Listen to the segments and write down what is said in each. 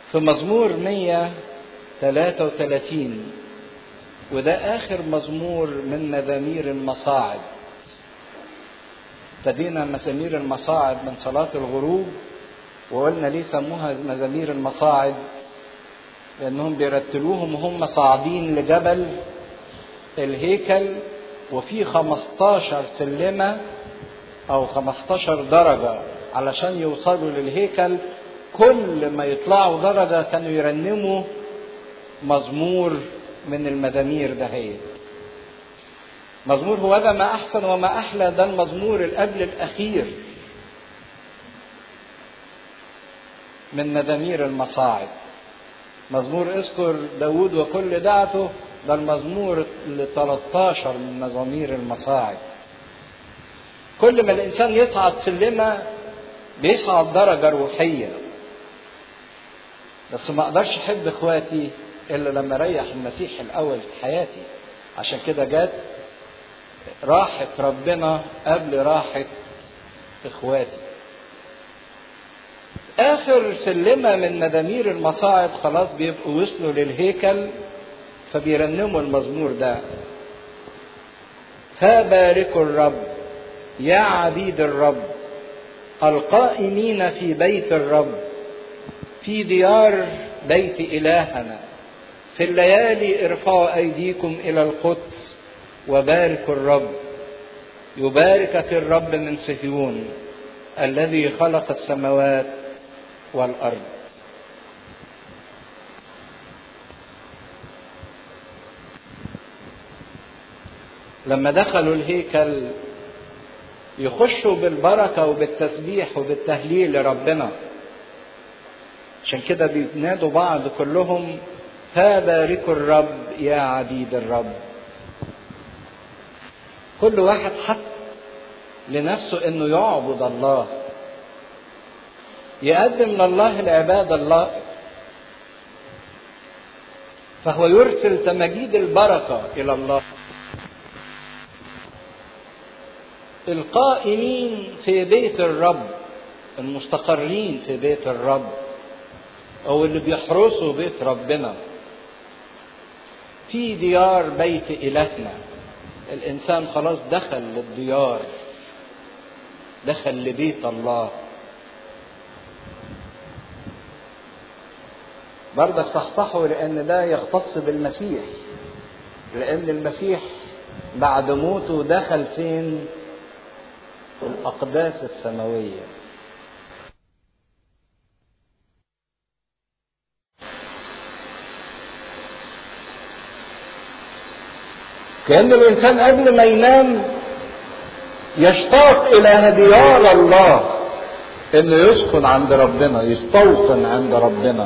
في مزمور 133 وده آخر مزمور من مزامير المصاعد ابتدينا مزامير المصاعد من صلاة الغروب وقلنا ليه سموها مزامير المصاعد لأنهم بيرتلوهم وهم صاعدين لجبل الهيكل وفي 15 سلمة أو 15 درجة علشان يوصلوا للهيكل كل ما يطلعوا درجة كانوا يرنموا مزمور من المزامير دهيت مزمور هو ده ما أحسن وما أحلى ده المزمور القبل الأخير من مزامير المصاعد مزمور اذكر داود وكل دعته ده المزمور ال 13 من مزامير المصاعد كل ما الإنسان يصعد سلمة بيصعد درجة روحية بس ما اقدرش احب اخواتي الا لما اريح المسيح الاول في حياتي عشان كده جت راحة ربنا قبل راحة اخواتي اخر سلمة من مزامير المصاعد خلاص بيبقوا وصلوا للهيكل فبيرنموا المزمور ده فباركوا الرب يا عبيد الرب القائمين في بيت الرب في ديار بيت إلهنا في الليالي ارفعوا أيديكم إلى القدس وباركوا الرب يباركك الرب من صهيون الذي خلق السماوات والأرض لما دخلوا الهيكل يخشوا بالبركة وبالتسبيح وبالتهليل لربنا عشان كده بينادوا بعض كلهم فباركوا الرب يا عبيد الرب كل واحد حط لنفسه انه يعبد الله يقدم لله العباده اللائق فهو يرسل تماجيد البركه الى الله القائمين في بيت الرب المستقرين في بيت الرب او اللي بيحرسوا بيت ربنا في ديار بيت الهنا الانسان خلاص دخل للديار دخل لبيت الله برضك صحصحوا لان ده يختص بالمسيح لان المسيح بعد موته دخل فين الاقداس السماويه كأن الإنسان قبل ما ينام يشتاق إلى ديار الله إنه يسكن عند ربنا يستوطن عند ربنا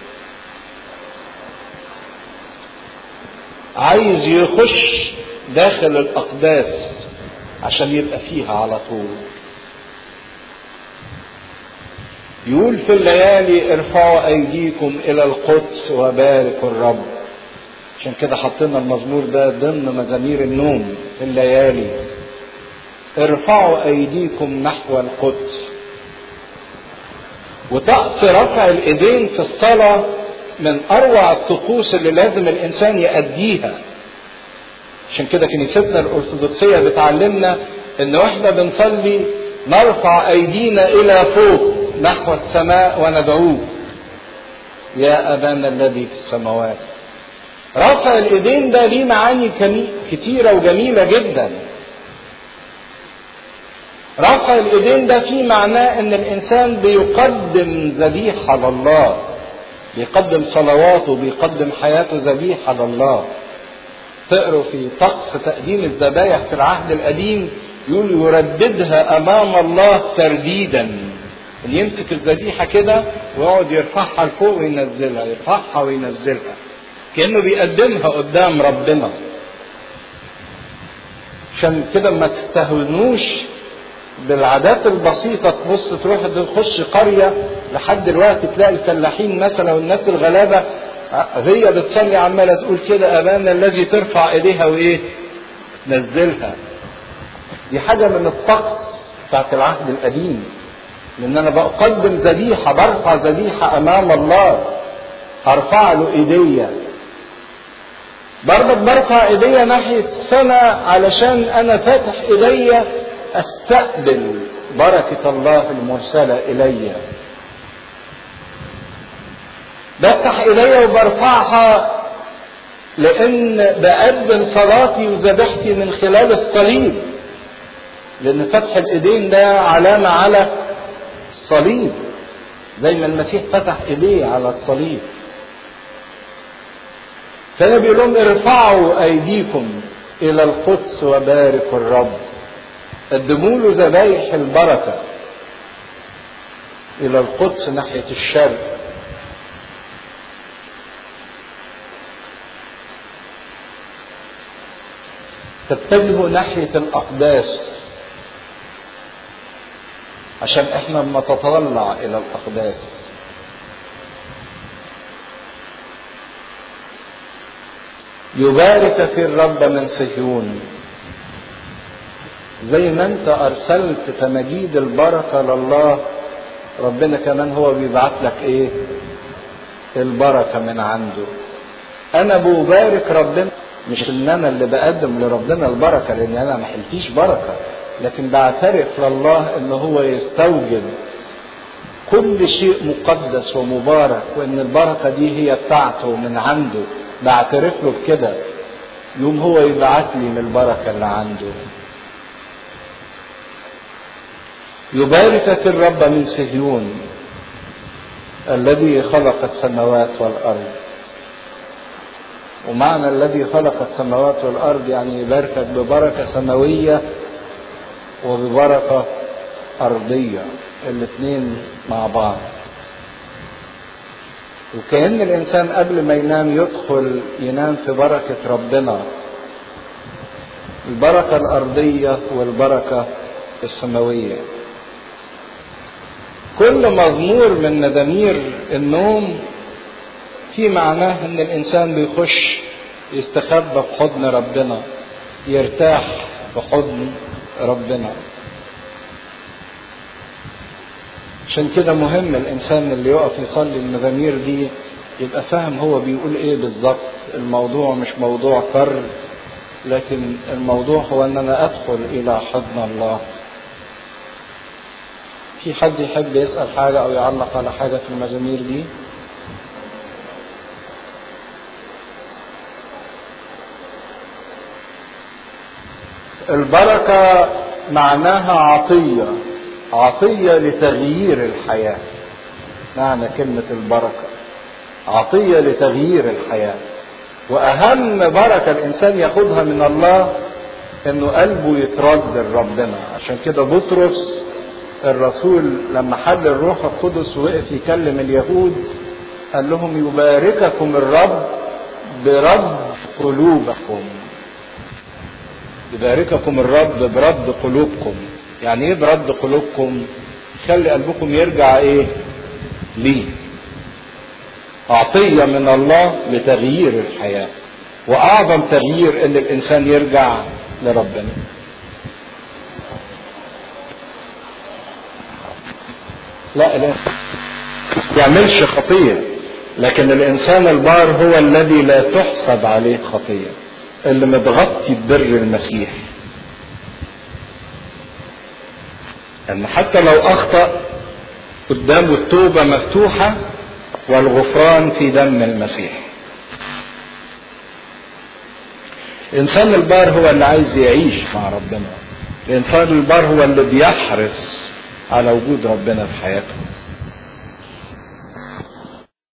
عايز يخش داخل الأقداس عشان يبقى فيها على طول يقول في الليالي ارفعوا أيديكم إلى القدس وباركوا الرب عشان كده حطينا المزمور ده ضمن مزامير النوم في الليالي ارفعوا ايديكم نحو القدس وطقس رفع الايدين في الصلاه من اروع الطقوس اللي لازم الانسان يأديها عشان كده كنيستنا الارثوذكسيه بتعلمنا ان واحنا بنصلي نرفع ايدينا الى فوق نحو السماء وندعوه يا ابانا الذي في السماوات رفع الايدين ده ليه معاني كتيره وجميله جدا رفع الايدين ده فيه معناه ان الانسان بيقدم ذبيحه لله بيقدم صلواته بيقدم حياته ذبيحه لله تقروا في طقس تقديم الذبايح في العهد القديم يقول يرددها امام الله ترديدا اللي يمسك الذبيحه كده ويقعد يرفعها لفوق وينزلها يرفعها وينزلها كانه بيقدمها قدام ربنا عشان كده ما تستهونوش بالعادات البسيطة تبص تروح تخش قرية لحد دلوقتي تلاقي الفلاحين مثلا والناس الغلابة هي بتصلي عمالة تقول كده أبانا الذي ترفع إيديها وإيه؟ تنزلها. دي حاجة من الطقس بتاعت العهد القديم. لأن أنا بقدم ذبيحة برفع ذبيحة أمام الله ارفع له ايديا برضك برفع ايديا ناحية السماء علشان انا فاتح ايديا استقبل بركة الله المرسلة الي بفتح ايديا وبرفعها لان بقدم صلاتي وذبحتي من خلال الصليب لان فتح الايدين ده علامة على الصليب زي ما المسيح فتح ايديه على الصليب فانا بيقول لهم ارفعوا ايديكم الى القدس وباركوا الرب قدموا له ذبايح البركه الى القدس ناحيه الشرق تتجهوا ناحيه الاقداس عشان احنا نتطلع الى الاقداس يبارك في الرب من صهيون زي ما انت ارسلت تمجيد البركه لله ربنا كمان هو بيبعت لك ايه البركه من عنده انا ببارك ربنا مش ان انا اللي بقدم لربنا البركه لان انا ما حلتيش بركه لكن بعترف لله ان هو يستوجب كل شيء مقدس ومبارك وان البركه دي هي بتاعته من عنده بعترف له بكده يوم هو يبعت لي من البركه اللي عنده يباركك الرب من صهيون الذي خلق السماوات والارض ومعنى الذي خلق السماوات والارض يعني يباركك ببركه سماويه وببركه ارضيه الاثنين مع بعض وكأن الإنسان قبل ما ينام يدخل ينام في بركة ربنا البركة الأرضية والبركة السماوية كل مزمور من مزامير النوم في معناه ان الانسان بيخش يستخبى في حضن ربنا يرتاح في حضن ربنا عشان كده مهم الانسان اللي يقف يصلي المزامير دي يبقى فاهم هو بيقول ايه بالظبط الموضوع مش موضوع كر لكن الموضوع هو ان انا ادخل الى حضن الله في حد يحب يسأل حاجة او يعلق على حاجة في المزامير دي البركة معناها عطية عطية لتغيير الحياة معنى كلمة البركة عطية لتغيير الحياة وأهم بركة الإنسان ياخدها من الله إنه قلبه يترد لربنا عشان كده بطرس الرسول لما حل الروح القدس وقف يكلم اليهود قال لهم يبارككم الرب برد قلوبكم يبارككم الرب برد قلوبكم يعني ايه برد قلوبكم خلي قلبكم يرجع ايه ليه عطية من الله لتغيير الحياة وأعظم تغيير إن الإنسان يرجع لربنا لا الإنسان ما يعملش خطية لكن الإنسان البار هو الذي لا تحسب عليه خطية اللي متغطي ببر المسيح ان حتى لو اخطا قدامه التوبه مفتوحه والغفران في دم المسيح الانسان البار هو اللي عايز يعيش مع ربنا الانسان البار هو اللي بيحرص على وجود ربنا في حياته